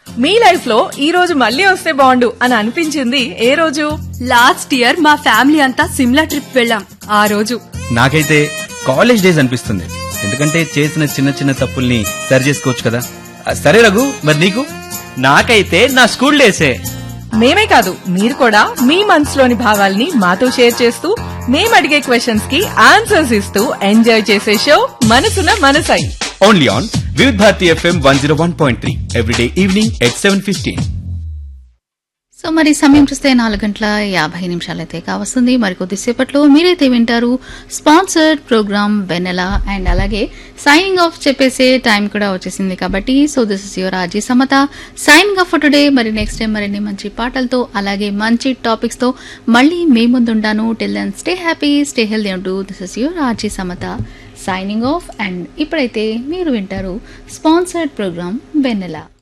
మీ life లో ఈ రోజు మళ్ళీ వస్తే బాగుండు అని అనిపించింది ఏ రోజు లాస్ట్ ఇయర్ మా ఫ్యామిలీ అంతా సిమ్లా ట్రిప్ వెళ్ళాం ఆ రోజు నాకైతే కాలేజ్ డేస్ అనిపిస్తుంది ఎందుకంటే చేసిన చిన్న చిన్న తప్పుల్ని సరి చేసుకోవచ్చు కదా ఆ, సరే రఘు మరి నీకు నాకైతే నా స్కూల్ డేసే మేమే కాదు మీరు కూడా మీ మనసులోని భావాల్ని మాతో షేర్ చేస్తూ మేము అడిగే క్వశ్చన్స్ కి ఆన్సర్స్ ఇస్తూ ఎంజాయ్ చేసే show Manasuna Manasai only on Vividh Bharati FM one zero one point three everyday evening at seven fifteen so మరి సమయం చూస్తే నాలుగు గంటల యాభై నిమిషాలైతే కావస్తుంది మరి కొద్దిసేపట్లో మీరైతే వింటారు స్పాన్సర్డ్ ప్రోగ్రామ్ వెనెలా అండ్ అలాగే సైనింగ్ ఆఫ్ చెప్పేసే టైం కూడా వచ్చేసింది కాబట్టి so this is your RJ Samatha signing off today మరి నెక్స్ట్ టైం మరిన్ని మంచి పాటలతో అలాగే మంచి టాపిక్స్ తో మళ్ళీ మీ ముందుంటాను till then stay happy stay healthy అంటూ this is your RJ Samatha signing off and ఇప్పుడైతే మీరు వింటారు స్పాన్సర్డ్ ప్రోగ్రామ్ వెన్నెలా